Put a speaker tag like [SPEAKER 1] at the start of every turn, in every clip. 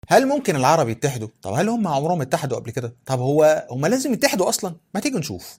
[SPEAKER 1] هل ممكن العرب يتحدوا؟ طب هل هم عمرهم اتحدوا قبل كده؟ طب هو هم لازم يتحدوا اصلا؟ ما تيجي نشوف.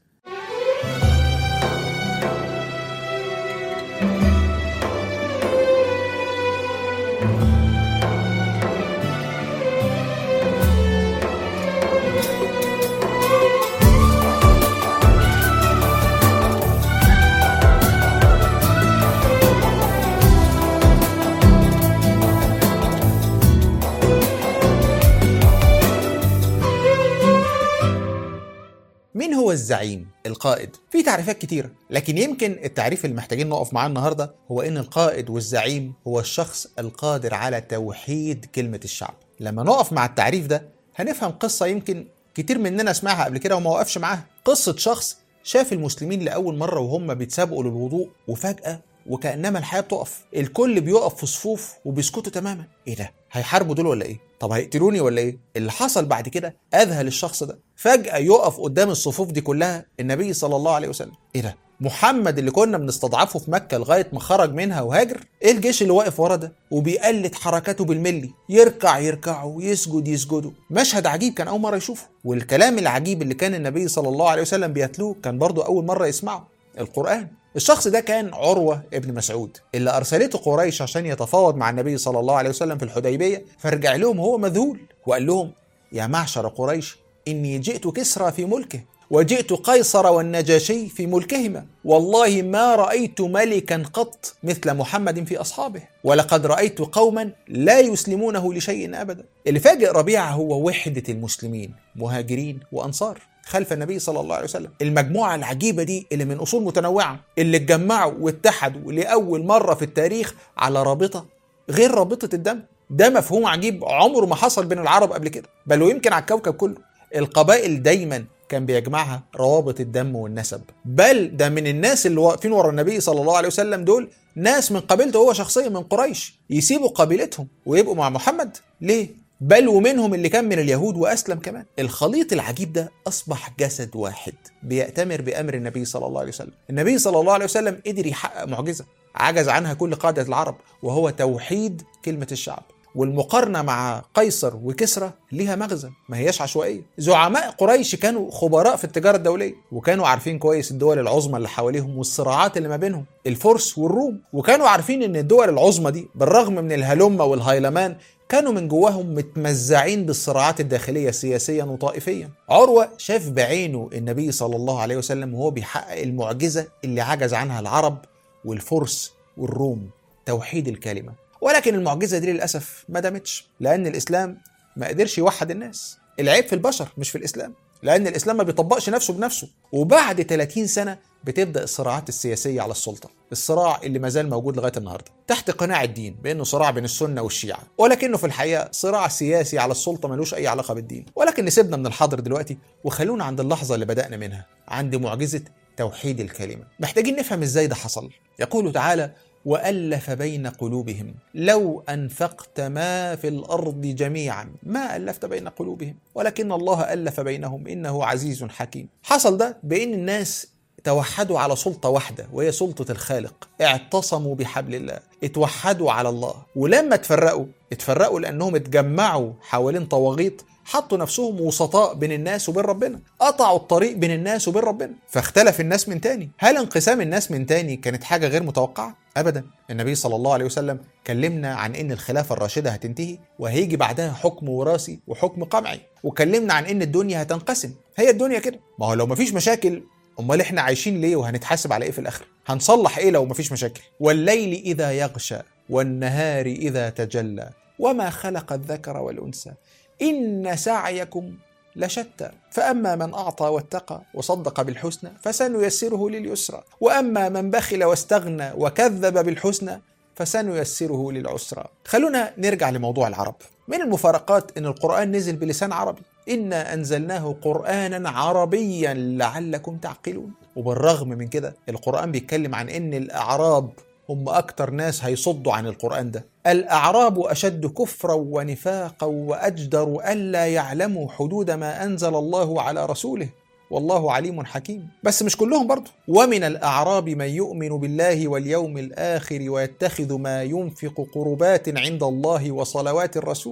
[SPEAKER 1] مين هو الزعيم؟ القائد. في تعريفات كتيرة، لكن يمكن التعريف اللي محتاجين نقف معاه النهارده هو ان القائد والزعيم هو الشخص القادر على توحيد كلمة الشعب. لما نقف مع التعريف ده هنفهم قصة يمكن كتير مننا سمعها قبل كده وما وقفش معاها. قصة شخص شاف المسلمين لأول مرة وهم بيتسابقوا للوضوء وفجأة وكأنما الحياة بتقف الكل بيقف في صفوف وبيسكتوا تماما ايه ده هيحاربوا دول ولا ايه طب هيقتلوني ولا ايه اللي حصل بعد كده اذهل الشخص ده فجأة يقف قدام الصفوف دي كلها النبي صلى الله عليه وسلم ايه ده محمد اللي كنا بنستضعفه في مكة لغاية ما خرج منها وهاجر ايه الجيش اللي واقف ورا ده وبيقلد حركاته بالملي يركع يركعوا يسجد يسجدوا مشهد عجيب كان اول مرة يشوفه والكلام العجيب اللي كان النبي صلى الله عليه وسلم بيتلوه كان برضه اول مرة يسمعه القرآن الشخص ده كان عروة ابن مسعود اللي أرسلته قريش عشان يتفاوض مع النبي صلى الله عليه وسلم في الحديبية فرجع لهم هو مذهول وقال لهم يا معشر قريش إني جئت كسرى في ملكه وجئت قيصر والنجاشي في ملكهما والله ما رأيت ملكا قط مثل محمد في أصحابه ولقد رأيت قوما لا يسلمونه لشيء أبدا اللي فاجئ ربيعة هو وحدة المسلمين مهاجرين وأنصار خلف النبي صلى الله عليه وسلم المجموعة العجيبة دي اللي من أصول متنوعة اللي اتجمعوا واتحدوا لأول مرة في التاريخ على رابطة غير رابطة الدم ده مفهوم عجيب عمره ما حصل بين العرب قبل كده بل ويمكن على الكوكب كله القبائل دايما كان بيجمعها روابط الدم والنسب بل ده من الناس اللي واقفين ورا النبي صلى الله عليه وسلم دول ناس من قبيلته هو شخصيا من قريش يسيبوا قبيلتهم ويبقوا مع محمد ليه بل ومنهم اللي كان من اليهود واسلم كمان الخليط العجيب ده اصبح جسد واحد بيأتمر بامر النبي صلى الله عليه وسلم النبي صلى الله عليه وسلم قدر يحقق معجزه عجز عنها كل قاده العرب وهو توحيد كلمه الشعب والمقارنه مع قيصر وكسرى ليها مغزى ما هياش عشوائيه زعماء قريش كانوا خبراء في التجاره الدوليه وكانوا عارفين كويس الدول العظمى اللي حواليهم والصراعات اللي ما بينهم الفرس والروم وكانوا عارفين ان الدول العظمى دي بالرغم من الهلمه والهيلمان كانوا من جواهم متمزعين بالصراعات الداخلية سياسيا وطائفيا عروة شاف بعينه النبي صلى الله عليه وسلم وهو بيحقق المعجزة اللي عجز عنها العرب والفرس والروم توحيد الكلمة ولكن المعجزة دي للأسف ما دامتش لأن الإسلام ما قدرش يوحد الناس العيب في البشر مش في الإسلام لأن الإسلام ما بيطبقش نفسه بنفسه وبعد 30 سنة بتبدأ الصراعات السياسية على السلطة الصراع اللي ما زال موجود لغاية النهاردة تحت قناع الدين بأنه صراع بين السنة والشيعة ولكنه في الحقيقة صراع سياسي على السلطة ملوش أي علاقة بالدين ولكن نسيبنا من الحاضر دلوقتي وخلونا عند اللحظة اللي بدأنا منها عند معجزة توحيد الكلمة محتاجين نفهم ازاي ده حصل يقول تعالى والف بين قلوبهم لو انفقت ما في الارض جميعا ما الفت بين قلوبهم ولكن الله الف بينهم انه عزيز حكيم حصل ده بان الناس توحدوا على سلطه واحده وهي سلطه الخالق اعتصموا بحبل الله اتوحدوا على الله ولما اتفرقوا اتفرقوا لانهم اتجمعوا حوالين طواغيت حطوا نفسهم وسطاء بين الناس وبين ربنا قطعوا الطريق بين الناس وبين ربنا فاختلف الناس من تاني هل انقسام الناس من تاني كانت حاجة غير متوقعة؟ أبدا النبي صلى الله عليه وسلم كلمنا عن ان الخلافة الراشدة هتنتهي وهيجي بعدها حكم وراثي وحكم قمعي وكلمنا عن ان الدنيا هتنقسم هي الدنيا كده ما هو لو مفيش مشاكل امال احنا عايشين ليه وهنتحاسب على ايه في الاخر هنصلح ايه لو مفيش مشاكل والليل اذا يغشى والنهار اذا تجلى وما خلق الذكر والانثى إن سعيكم لشتى فأما من أعطى واتقى وصدق بالحسنى فسنيسره لليسرى وأما من بخل واستغنى وكذب بالحسنى فسنيسره للعسرى خلونا نرجع لموضوع العرب من المفارقات أن القرآن نزل بلسان عربي إنا أنزلناه قرآنا عربيا لعلكم تعقلون وبالرغم من كده القرآن بيتكلم عن أن الأعراب هم أكتر ناس هيصدوا عن القرآن ده الأعراب أشد كفرا ونفاقا وأجدر ألا يعلموا حدود ما أنزل الله على رسوله والله عليم حكيم بس مش كلهم برضه ومن الأعراب من يؤمن بالله واليوم الآخر ويتخذ ما ينفق قربات عند الله وصلوات الرسول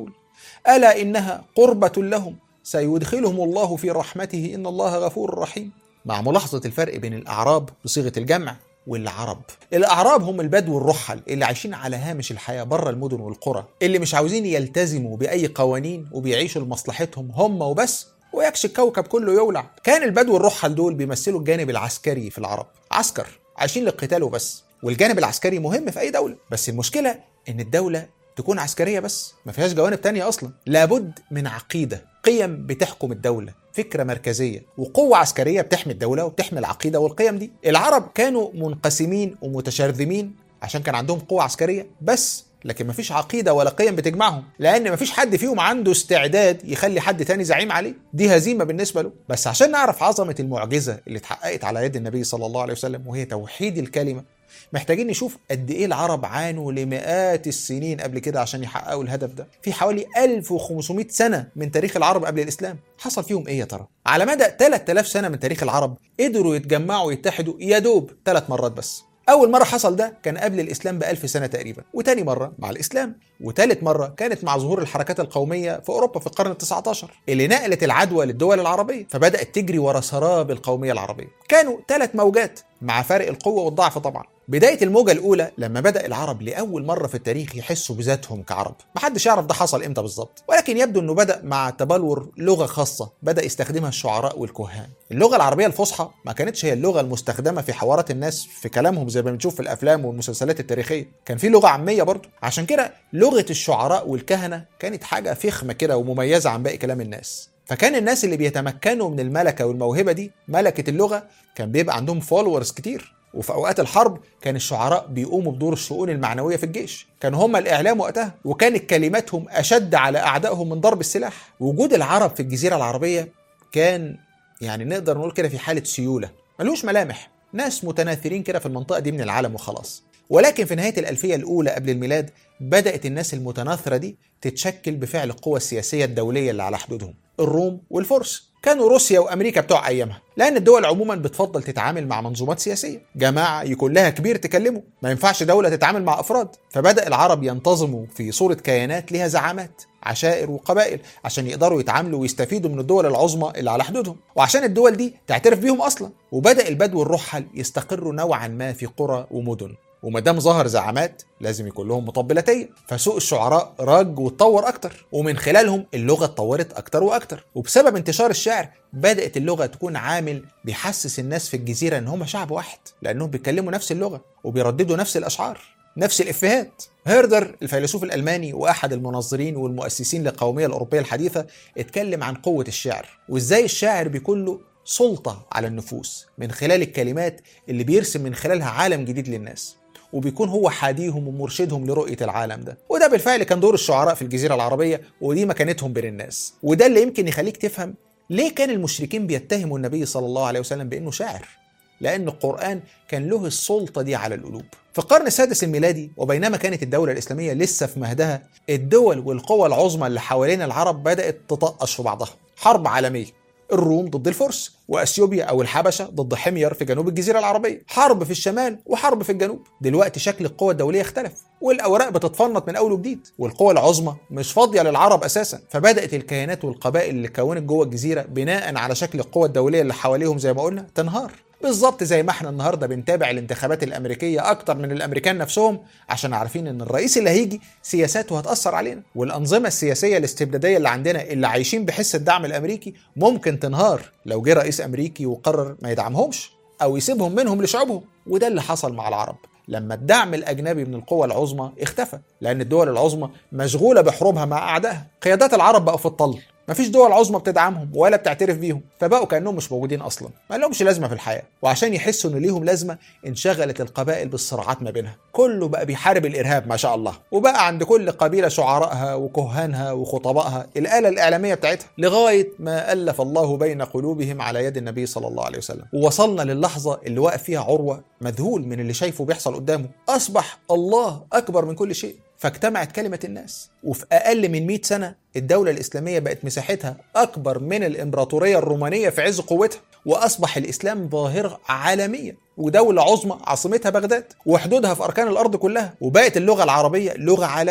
[SPEAKER 1] ألا إنها قربة لهم سيدخلهم الله في رحمته إن الله غفور رحيم مع ملاحظة الفرق بين الأعراب بصيغة الجمع والعرب الأعراب هم البدو الرحل اللي عايشين على هامش الحياة بره المدن والقرى اللي مش عاوزين يلتزموا بأي قوانين وبيعيشوا لمصلحتهم هم وبس ويكشي الكوكب كله يولع كان البدو الرحل دول بيمثلوا الجانب العسكري في العرب عسكر عايشين للقتال وبس والجانب العسكري مهم في أي دولة بس المشكلة إن الدولة تكون عسكرية بس ما فيهاش جوانب تانية أصلا لابد من عقيدة قيم بتحكم الدولة فكرة مركزية وقوة عسكرية بتحمي الدولة وبتحمي العقيدة والقيم دي العرب كانوا منقسمين ومتشرذمين عشان كان عندهم قوة عسكرية بس لكن مفيش عقيدة ولا قيم بتجمعهم لأن مفيش حد فيهم عنده استعداد يخلي حد تاني زعيم عليه دي هزيمة بالنسبة له بس عشان نعرف عظمة المعجزة اللي اتحققت على يد النبي صلى الله عليه وسلم وهي توحيد الكلمة محتاجين نشوف قد ايه العرب عانوا لمئات السنين قبل كده عشان يحققوا الهدف ده في حوالي 1500 سنة من تاريخ العرب قبل الإسلام حصل فيهم ايه يا ترى على مدى 3000 سنة من تاريخ العرب قدروا يتجمعوا ويتحدوا يا دوب ثلاث مرات بس أول مرة حصل ده كان قبل الإسلام بألف سنة تقريبا وتاني مرة مع الإسلام وتالت مرة كانت مع ظهور الحركات القومية في أوروبا في القرن التسعة عشر اللي نقلت العدوى للدول العربية فبدأت تجري ورا سراب القومية العربية كانوا ثلاث موجات مع فارق القوة والضعف طبعا بداية الموجة الأولى لما بدأ العرب لأول مرة في التاريخ يحسوا بذاتهم كعرب محدش يعرف ده حصل إمتى بالظبط ولكن يبدو أنه بدأ مع تبلور لغة خاصة بدأ يستخدمها الشعراء والكهان اللغة العربية الفصحى ما كانتش هي اللغة المستخدمة في حوارات الناس في كلامهم زي ما بنشوف في الأفلام والمسلسلات التاريخية كان في لغة عامية برضه عشان كده لغة الشعراء والكهنة كانت حاجة فخمة كده ومميزة عن باقي كلام الناس فكان الناس اللي بيتمكنوا من الملكة والموهبة دي ملكة اللغة كان بيبقى عندهم فولورز كتير وفي اوقات الحرب كان الشعراء بيقوموا بدور الشؤون المعنويه في الجيش كانوا هم الاعلام وقتها وكانت كلماتهم اشد على اعدائهم من ضرب السلاح وجود العرب في الجزيره العربيه كان يعني نقدر نقول كده في حاله سيوله ملوش ملامح ناس متناثرين كده في المنطقه دي من العالم وخلاص ولكن في نهايه الالفيه الاولى قبل الميلاد بدات الناس المتناثره دي تتشكل بفعل القوى السياسيه الدوليه اللي على حدودهم الروم والفرس كانوا روسيا وامريكا بتوع ايامها لان الدول عموما بتفضل تتعامل مع منظومات سياسيه جماعه يكون لها كبير تكلمه ما ينفعش دوله تتعامل مع افراد فبدا العرب ينتظموا في صوره كيانات لها زعامات عشائر وقبائل عشان يقدروا يتعاملوا ويستفيدوا من الدول العظمى اللي على حدودهم وعشان الدول دي تعترف بيهم اصلا وبدا البدو الرحل يستقروا نوعا ما في قرى ومدن وما دام ظهر زعامات لازم يكون لهم مطبلتين فسوق الشعراء رج واتطور اكتر ومن خلالهم اللغه اتطورت اكتر واكتر وبسبب انتشار الشعر بدات اللغه تكون عامل بيحسس الناس في الجزيره ان هم شعب واحد لانهم بيتكلموا نفس اللغه وبيرددوا نفس الاشعار نفس الافيهات هيردر الفيلسوف الالماني واحد المنظرين والمؤسسين للقوميه الاوروبيه الحديثه اتكلم عن قوه الشعر وازاي الشاعر بيكون له سلطه على النفوس من خلال الكلمات اللي بيرسم من خلالها عالم جديد للناس وبيكون هو حاديهم ومرشدهم لرؤية العالم ده وده بالفعل كان دور الشعراء في الجزيرة العربية ودي مكانتهم بين الناس وده اللي يمكن يخليك تفهم ليه كان المشركين بيتهموا النبي صلى الله عليه وسلم بأنه شاعر لأن القرآن كان له السلطة دي على القلوب في القرن السادس الميلادي وبينما كانت الدولة الإسلامية لسه في مهدها الدول والقوى العظمى اللي حوالين العرب بدأت تطقش في بعضها حرب عالمية الروم ضد الفرس واثيوبيا او الحبشه ضد حمير في جنوب الجزيره العربيه حرب في الشمال وحرب في الجنوب دلوقتي شكل القوى الدوليه اختلف والاوراق بتتفنط من اول وجديد والقوى العظمى مش فاضيه للعرب اساسا فبدات الكيانات والقبائل اللي كونت جوه الجزيره بناء على شكل القوى الدوليه اللي حواليهم زي ما قلنا تنهار بالظبط زي ما احنا النهارده بنتابع الانتخابات الامريكيه اكتر من الامريكان نفسهم عشان عارفين ان الرئيس اللي هيجي سياساته هتاثر علينا والانظمه السياسيه الاستبداديه اللي عندنا اللي عايشين بحس الدعم الامريكي ممكن تنهار لو جه رئيس امريكي وقرر ما يدعمهمش او يسيبهم منهم لشعوبهم وده اللي حصل مع العرب لما الدعم الاجنبي من القوى العظمى اختفى لان الدول العظمى مشغوله بحروبها مع اعدائها قيادات العرب بقوا في الطل مفيش دول عظمى بتدعمهم ولا بتعترف بيهم فبقوا كانهم مش موجودين اصلا ما لهمش لازمه في الحياه وعشان يحسوا ان ليهم لازمه انشغلت القبائل بالصراعات ما بينها كله بقى بيحارب الارهاب ما شاء الله وبقى عند كل قبيله شعرائها وكهانها وخطبائها الاله الاعلاميه بتاعتها لغايه ما الف الله بين قلوبهم على يد النبي صلى الله عليه وسلم ووصلنا للحظه اللي واقف فيها عروه مذهول من اللي شايفه بيحصل قدامه اصبح الله اكبر من كل شيء فاجتمعت كلمة الناس وفي أقل من 100 سنة الدولة الإسلامية بقت مساحتها أكبر من الإمبراطورية الرومانية في عز قوتها وأصبح الإسلام ظاهرة عالمية ودولة عظمى عاصمتها بغداد وحدودها في أركان الأرض كلها وبقت اللغة العربية لغة عالمية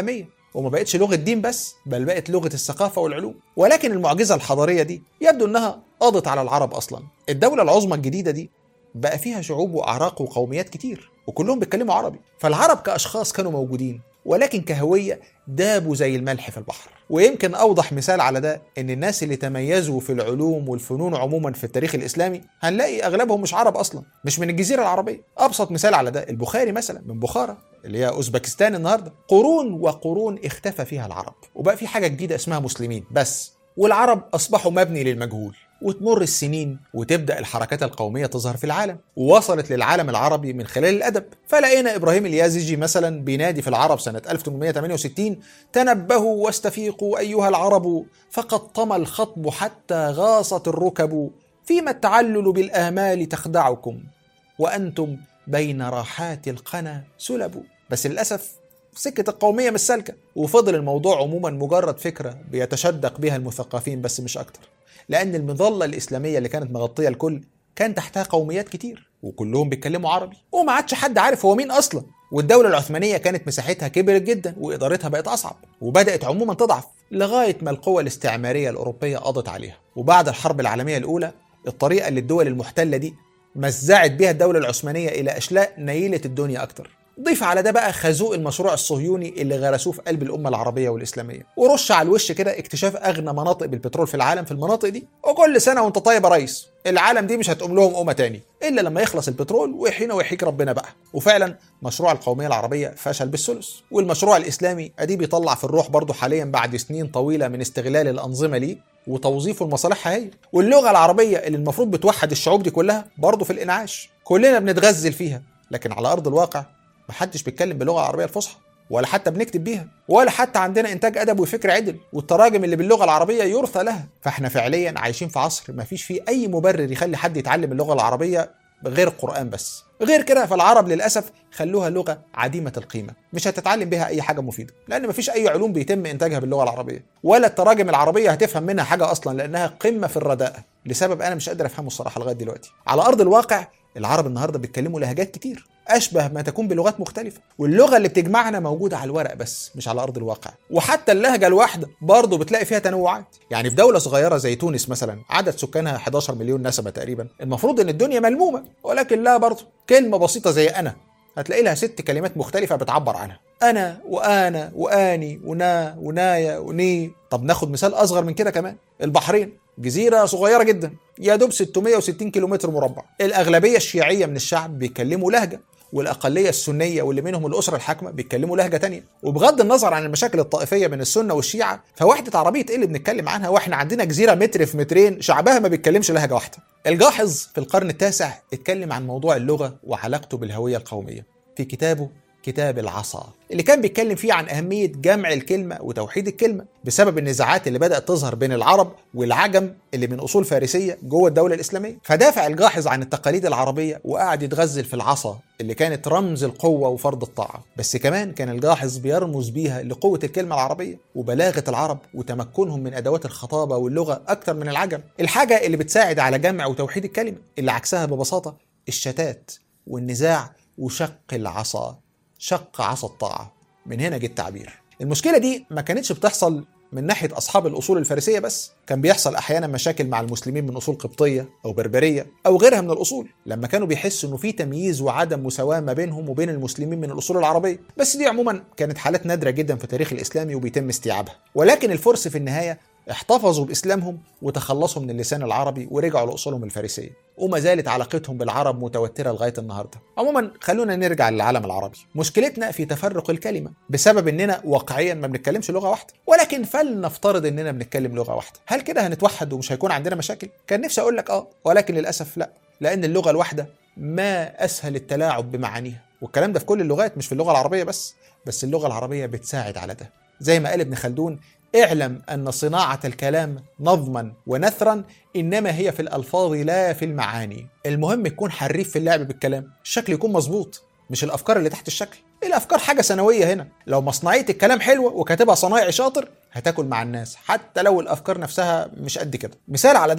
[SPEAKER 1] وما بقتش لغه دين بس بل بقت لغه الثقافه والعلوم ولكن المعجزه الحضاريه دي يبدو انها قضت على العرب اصلا الدوله العظمى الجديده دي بقى فيها شعوب واعراق وقوميات كتير وكلهم بيتكلموا عربي فالعرب كاشخاص كانوا موجودين ولكن كهويه دابوا زي الملح في البحر ويمكن اوضح مثال على ده ان الناس اللي تميزوا في العلوم والفنون عموما في التاريخ الاسلامي هنلاقي اغلبهم مش عرب اصلا مش من الجزيره العربيه ابسط مثال على ده البخاري مثلا من بخارى اللي هي اوزبكستان النهارده قرون وقرون اختفى فيها العرب وبقى في حاجه جديده اسمها مسلمين بس والعرب اصبحوا مبني للمجهول وتمر السنين وتبدا الحركات القوميه تظهر في العالم ووصلت للعالم العربي من خلال الادب فلقينا ابراهيم اليازجي مثلا بينادي في العرب سنه 1868 تنبهوا واستفيقوا ايها العرب فقد طمى الخطب حتى غاصت الركب فيما التعلل بالامال تخدعكم وانتم بين راحات القنا سلب بس للاسف سكة القومية مش سالكة وفضل الموضوع عموما مجرد فكرة بيتشدق بها المثقفين بس مش أكتر لأن المظلة الإسلامية اللي كانت مغطية الكل كان تحتها قوميات كتير وكلهم بيتكلموا عربي وما عادش حد عارف هو مين أصلا والدولة العثمانية كانت مساحتها كبرت جدا وإدارتها بقت أصعب وبدأت عموما تضعف لغاية ما القوى الاستعمارية الأوروبية قضت عليها وبعد الحرب العالمية الأولى الطريقة اللي الدول المحتلة دي مزعت بيها الدولة العثمانية إلى أشلاء نيلة الدنيا أكتر ضيف على ده بقى خازوق المشروع الصهيوني اللي غرسوه في قلب الامه العربيه والاسلاميه ورش على الوش كده اكتشاف اغنى مناطق بالبترول في العالم في المناطق دي وكل سنه وانت طيب يا ريس العالم دي مش هتقوم لهم قومه تاني الا لما يخلص البترول ويحينا ويحيك ربنا بقى وفعلا مشروع القوميه العربيه فشل بالثلث والمشروع الاسلامي ادي بيطلع في الروح برضه حاليا بعد سنين طويله من استغلال الانظمه ليه وتوظيفه لمصالحها هي واللغه العربيه اللي المفروض بتوحد الشعوب دي كلها برضه في الانعاش كلنا بنتغزل فيها لكن على ارض الواقع محدش بيتكلم باللغه العربيه الفصحى ولا حتى بنكتب بيها ولا حتى عندنا انتاج ادب وفكر عدل والتراجم اللي باللغه العربيه يرثى لها فاحنا فعليا عايشين في عصر ما فيش فيه اي مبرر يخلي حد يتعلم اللغه العربيه غير القران بس غير كده فالعرب للاسف خلوها لغه عديمه القيمه مش هتتعلم بيها اي حاجه مفيده لان مفيش اي علوم بيتم انتاجها باللغه العربيه ولا التراجم العربيه هتفهم منها حاجه اصلا لانها قمه في الرداءه لسبب انا مش قادر افهمه الصراحه لغايه دلوقتي على ارض الواقع العرب النهارده بيتكلموا لهجات كتير اشبه ما تكون بلغات مختلفه واللغه اللي بتجمعنا موجوده على الورق بس مش على ارض الواقع وحتى اللهجه الواحده برضه بتلاقي فيها تنوعات يعني في دوله صغيره زي تونس مثلا عدد سكانها 11 مليون نسمه تقريبا المفروض ان الدنيا ملمومه ولكن لا برضه كلمه بسيطه زي انا هتلاقي لها ست كلمات مختلفه بتعبر عنها انا وانا واني ونا ونايا وني طب ناخد مثال اصغر من كده كمان البحرين جزيرة صغيرة جدا يا دوب 660 كيلومتر مربع الأغلبية الشيعية من الشعب بيتكلموا لهجة والأقلية السنية واللي منهم الأسرة الحاكمة بيتكلموا لهجة تانية وبغض النظر عن المشاكل الطائفية بين السنة والشيعة فوحدة عربية إيه اللي بنتكلم عنها وإحنا عندنا جزيرة متر في مترين شعبها ما بيتكلمش لهجة واحدة الجاحظ في القرن التاسع اتكلم عن موضوع اللغة وعلاقته بالهوية القومية في كتابه كتاب العصا اللي كان بيتكلم فيه عن أهمية جمع الكلمة وتوحيد الكلمة بسبب النزاعات اللي بدأت تظهر بين العرب والعجم اللي من أصول فارسية جوه الدولة الإسلامية فدافع الجاحظ عن التقاليد العربية وقعد يتغزل في العصا اللي كانت رمز القوة وفرض الطاعة بس كمان كان الجاحظ بيرمز بيها لقوة الكلمة العربية وبلاغة العرب وتمكنهم من أدوات الخطابة واللغة أكتر من العجم الحاجة اللي بتساعد على جمع وتوحيد الكلمة اللي عكسها ببساطة الشتات والنزاع وشق العصا شق عصا الطاعة من هنا جه التعبير المشكلة دي ما كانتش بتحصل من ناحية أصحاب الأصول الفارسية بس كان بيحصل أحيانا مشاكل مع المسلمين من أصول قبطية أو بربرية أو غيرها من الأصول لما كانوا بيحسوا إنه في تمييز وعدم مساواة ما بينهم وبين المسلمين من الأصول العربية بس دي عموما كانت حالات نادرة جدا في التاريخ الإسلامي وبيتم استيعابها ولكن الفرس في النهاية احتفظوا باسلامهم وتخلصوا من اللسان العربي ورجعوا لاصولهم الفارسيه وما زالت علاقتهم بالعرب متوتره لغايه النهارده عموما خلونا نرجع للعالم العربي مشكلتنا في تفرق الكلمه بسبب اننا واقعيا ما بنتكلمش لغه واحده ولكن فلنفترض اننا بنتكلم لغه واحده هل كده هنتوحد ومش هيكون عندنا مشاكل كان نفسي اقول لك اه ولكن للاسف لا لان اللغه الواحده ما اسهل التلاعب بمعانيها والكلام ده في كل اللغات مش في اللغه العربيه بس بس اللغه العربيه بتساعد على ده زي ما قال ابن خلدون اعلم أن صناعة الكلام نظما ونثرا إنما هي في الألفاظ لا في المعاني المهم يكون حريف في اللعب بالكلام الشكل يكون مظبوط مش الأفكار اللي تحت الشكل الأفكار حاجة ثانوية هنا لو مصنعية الكلام حلوة وكاتبها صنايعي شاطر هتاكل مع الناس حتى لو الأفكار نفسها مش قد كده مثال على ده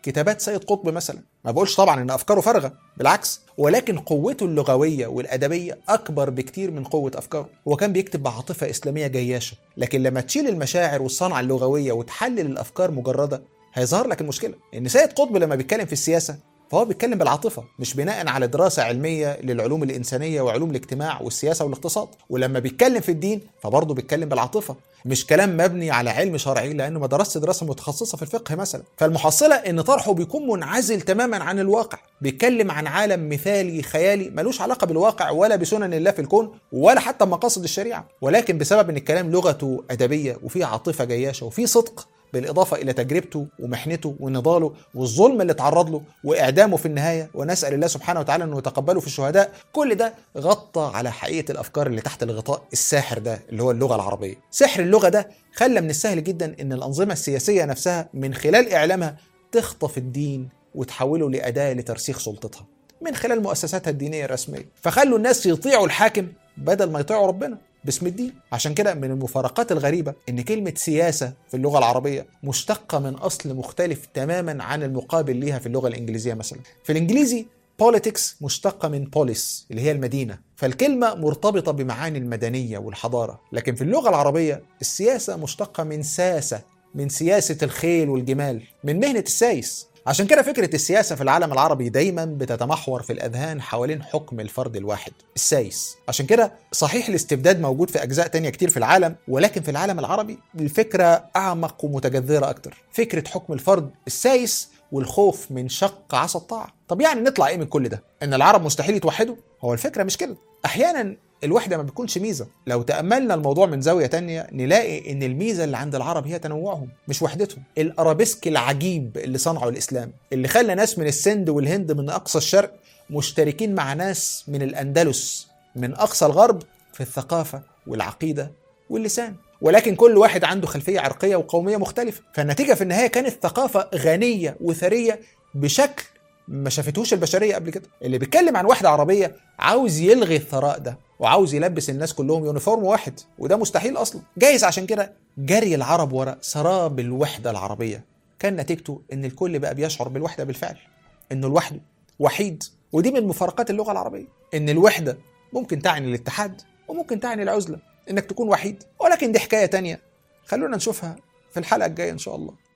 [SPEAKER 1] كتابات سيد قطب مثلا ما بقولش طبعا ان افكاره فارغه بالعكس ولكن قوته اللغويه والادبيه اكبر بكتير من قوه افكاره هو كان بيكتب بعاطفه اسلاميه جياشه لكن لما تشيل المشاعر والصنعه اللغويه وتحلل الافكار مجرده هيظهر لك المشكله ان سيد قطب لما بيتكلم في السياسه فهو بيتكلم بالعاطفة مش بناء على دراسة علمية للعلوم الإنسانية وعلوم الاجتماع والسياسة والاقتصاد ولما بيتكلم في الدين فبرضه بيتكلم بالعاطفة مش كلام مبني على علم شرعي لأنه ما درسش دراسة متخصصة في الفقه مثلا فالمحصلة إن طرحه بيكون منعزل تماما عن الواقع بيتكلم عن عالم مثالي خيالي ملوش علاقة بالواقع ولا بسنن الله في الكون ولا حتى مقاصد الشريعة ولكن بسبب إن الكلام لغته أدبية وفيه عاطفة جياشة وفيه صدق بالإضافة إلى تجربته ومحنته ونضاله والظلم اللي تعرض له وإعدامه في النهاية ونسأل الله سبحانه وتعالى أنه يتقبله في الشهداء كل ده غطى على حقيقة الأفكار اللي تحت الغطاء الساحر ده اللي هو اللغة العربية سحر اللغة ده خلى من السهل جدا أن الأنظمة السياسية نفسها من خلال إعلامها تخطف الدين وتحوله لأداة لترسيخ سلطتها من خلال مؤسساتها الدينية الرسمية فخلوا الناس يطيعوا الحاكم بدل ما يطيعوا ربنا باسم الدين عشان كده من المفارقات الغريبة ان كلمة سياسة في اللغة العربية مشتقة من اصل مختلف تماما عن المقابل ليها في اللغة الانجليزية مثلا في الانجليزي politics مشتقة من بوليس اللي هي المدينة فالكلمة مرتبطة بمعاني المدنية والحضارة لكن في اللغة العربية السياسة مشتقة من ساسة من سياسة الخيل والجمال من مهنة السايس عشان كده فكرة السياسة في العالم العربي دايما بتتمحور في الأذهان حوالين حكم الفرد الواحد السايس عشان كده صحيح الاستبداد موجود في أجزاء تانية كتير في العالم ولكن في العالم العربي الفكرة أعمق ومتجذرة أكتر فكرة حكم الفرد السايس والخوف من شق عصا الطاعة طب يعني نطلع ايه من كل ده ان العرب مستحيل يتوحدوا هو الفكرة مش كده احيانا الوحدة ما بتكونش ميزة لو تأملنا الموضوع من زاوية تانية نلاقي ان الميزة اللي عند العرب هي تنوعهم مش وحدتهم الارابيسك العجيب اللي صنعه الاسلام اللي خلى ناس من السند والهند من اقصى الشرق مشتركين مع ناس من الاندلس من اقصى الغرب في الثقافة والعقيدة واللسان ولكن كل واحد عنده خلفية عرقية وقومية مختلفة فالنتيجة في النهاية كانت ثقافة غنية وثرية بشكل ما شافتهوش البشرية قبل كده اللي بيتكلم عن وحدة عربية عاوز يلغي الثراء ده وعاوز يلبس الناس كلهم يونيفورم واحد وده مستحيل اصلا جايز عشان كده جري العرب وراء سراب الوحدة العربية كان نتيجته ان الكل بقى بيشعر بالوحدة بالفعل انه لوحده وحيد ودي من مفارقات اللغة العربية ان الوحدة ممكن تعني الاتحاد وممكن تعني العزلة انك تكون وحيد ولكن دي حكاية تانية خلونا نشوفها في الحلقة الجاية ان شاء الله